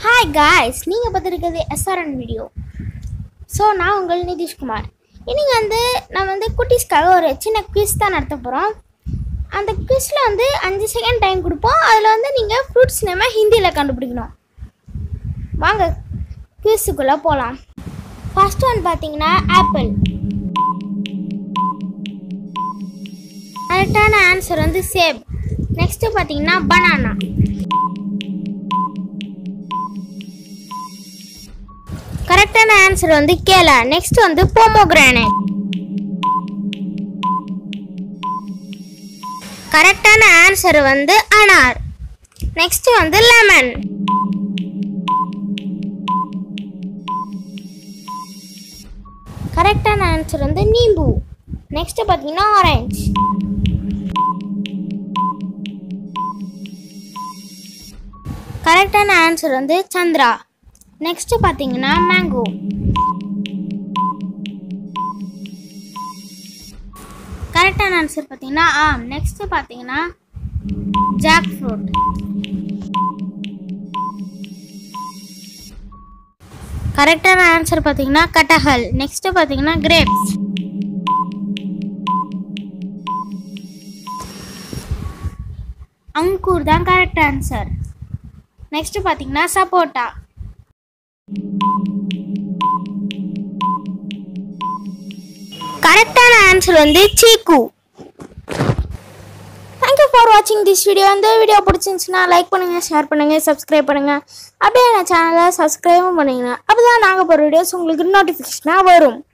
hi guys நீங்கள் பார்த்துருக்கிறது SRN video so நான் உங்கள் நிதிஷ்குமார் இன்னைக்கு வந்து நான் வந்து குட்டீஸ்க்காக ஒரு சின்ன குவிஸ் தான் நடத்த போகிறோம் அந்த குவிஸில் வந்து அஞ்சு செகண்ட் டைம் கொடுப்போம் அதில் வந்து நீங்கள் ஃப்ரூட்ஸ் நேமை ஹிந்தியில் கண்டுபிடிக்கணும் வாங்க குவிஸுக்குள்ளே போகலாம் ஃபர்ஸ்ட் ஒன் பார்த்தீங்கன்னா ஆப்பிள் கரெக்டான ஆன்சர் வந்து சேப் நெக்ஸ்ட்டு பார்த்தீங்கன்னா பனானா கரெக்டான ஆன்சர் வந்து கேலா நெக்ஸ்ட் வந்து போமோகிரானட் கரெக்டான ஆன்சர் வந்து அனார் நெக்ஸ்ட் வந்து லெமன் கரெக்டான ஆன்சர் வந்து நீம்பு நெக்ஸ்ட் பார்த்தீங்கன்னா ஆரஞ்சு கரெக்டான ஆன்சர் வந்து சந்திரா நெக்ஸ்ட் பார்த்தீங்கன்னா மேங்கோ கரெக்டான ஆன்சர் பார்த்தீங்கன்னா ஆம் நெக்ஸ்ட் பார்த்தீங்கன்னா ஜாக் ஃப்ரூட் கரெக்டான ஆன்சர் பார்த்தீங்கன்னா கட்டஹல் நெக்ஸ்ட் பார்த்தீங்கன்னா கிரேப்ஸ் அங்கூர் தான் கரெக்ட் ஆன்சர் நெக்ஸ்ட் பார்த்தீங்கன்னா சப்போட்டா கரெக்டான ஆன்சர் வந்து சீக்கு தேங்க்யூ ஃபார் வாட்சிங் திஸ் வீடியோ இந்த வீடியோ பிடிச்சிருந்துச்சுன்னா லைக் பண்ணுங்கள் ஷேர் பண்ணுங்கள் சப்ஸ்கிரைப் பண்ணுங்கள் அப்படியே என் சேனலை சப்ஸ்கிரைபும் பண்ணுங்க அப்போ தான் நாங்கள் போகிற வீடியோஸ் உங்களுக்கு நோட்டிஃபிகேஷனாக வரும்